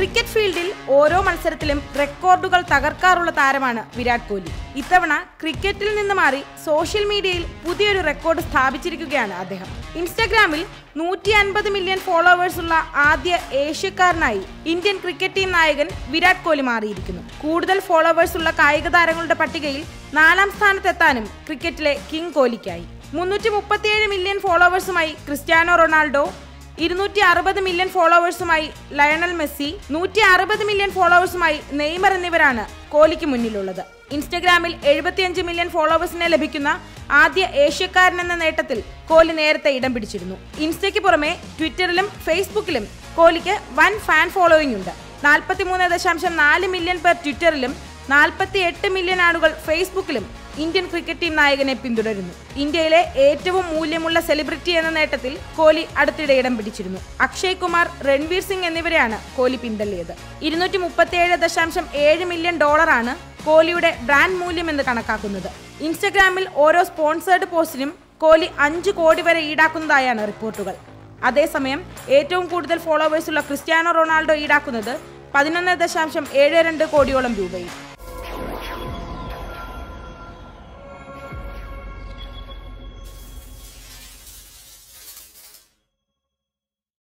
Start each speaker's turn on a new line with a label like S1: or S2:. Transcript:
S1: cricket ഫീൽഡിൽ ഓരോ മത്സരത്തിലും റെക്കോർഡുകൾ തകർക്കാറുള്ള താരമാണ് വിരാട് കോഹ്ലി ഇത്തവണ ക്രിക്കറ്റിൽ നിന്ന് മാറി സോഷ്യൽ മീഡിയയിൽ പുതിയൊരു റെക്കോർഡ് സ്ഥാപിച്ചിരിക്കുകയാണ് അദ്ദേഹം ഇൻസ്റ്റഗ്രാമിൽ നൂറ്റി അൻപത് മില്യൺ ഫോളോവേഴ്സ് ഉള്ള ആദ്യ ഏഷ്യക്കാരനായി ഇന്ത്യൻ ക്രിക്കറ്റ് ടീം നായകൻ വിരാട് കോഹ്ലി മാറിയിരിക്കുന്നു കൂടുതൽ ഫോളോവേഴ്സ് ഉള്ള കായിക താരങ്ങളുടെ പട്ടികയിൽ നാലാം സ്ഥാനത്തെത്താനും ക്രിക്കറ്റിലെ കിങ് കോഹ്ലിക്കായി മുന്നൂറ്റി മുപ്പത്തിയേഴ് മില്യൺ ഫോളോവേഴ്സുമായി ക്രിസ്ത്യാനോ റൊണാൾഡോ ഇരുന്നൂറ്റി അറുപത് മില്യൺ ഫോളോവേഴ്സുമായി ലയണൽ മെസ്സി നൂറ്റി അറുപത് മില്യൺ ഫോളോവേഴ്സുമായി നെയ്മർ എന്നിവരാണ് കോഹ്ലിക്ക് മുന്നിലുള്ളത് ഇൻസ്റ്റഗ്രാമിൽ എഴുപത്തിയഞ്ച് മില്യൺ ഫോളോവേഴ്സിനെ ലഭിക്കുന്ന ആദ്യ ഏഷ്യക്കാരൻ എന്ന നേട്ടത്തിൽ കോഹ്ലി നേരത്തെ ഇടം പിടിച്ചിരുന്നു ഇൻസ്റ്റയ്ക്ക് പുറമെ ട്വിറ്ററിലും ഫേസ്ബുക്കിലും കോഹ്ലിക്ക് വൻ ഫാൻ ഫോളോയിങ് ഉണ്ട് നാൽപ്പത്തിമൂന്ന് ദശാംശം നാല് മില്യൺ പേർ ട്വിറ്ററിലും നാൽപ്പത്തി എട്ട് മില്യൺ ആളുകൾ ഫേസ്ബുക്കിലും ഇന്ത്യൻ ക്രിക്കറ്റ് ടീം നായകനെ പിന്തുടരുന്നു ഇന്ത്യയിലെ ഏറ്റവും മൂല്യമുള്ള സെലിബ്രിറ്റി എന്ന നേട്ടത്തിൽ കോഹ്ലി അടുത്തിടെ ഇടം പിടിച്ചിരുന്നു അക്ഷയ് കുമാർ രൺവീർ സിംഗ് എന്നിവരെയാണ് കോഹ്ലി പിന്തള്ളിയത് ഇരുന്നൂറ്റി മുപ്പത്തിയേഴ് ദശാംശം ഏഴ് മില്യൺ ഡോളറാണ് കോഹ്ലിയുടെ ബ്രാൻഡ് മൂല്യം എന്ന് കണക്കാക്കുന്നത് ഇൻസ്റ്റഗ്രാമിൽ ഓരോ സ്പോൺസേർഡ് പോസ്റ്റിനും കോഹ്ലി അഞ്ച് കോടി വരെ ഈടാക്കുന്നതായാണ് റിപ്പോർട്ടുകൾ അതേസമയം ഏറ്റവും കൂടുതൽ ഫോളോവേഴ്സുള്ള ക്രിസ്ത്യാനോ റൊണാൾഡോ ഈടാക്കുന്നത് പതിനൊന്ന് ദശാംശം ഏഴ് രണ്ട് കോടിയോളം രൂപയും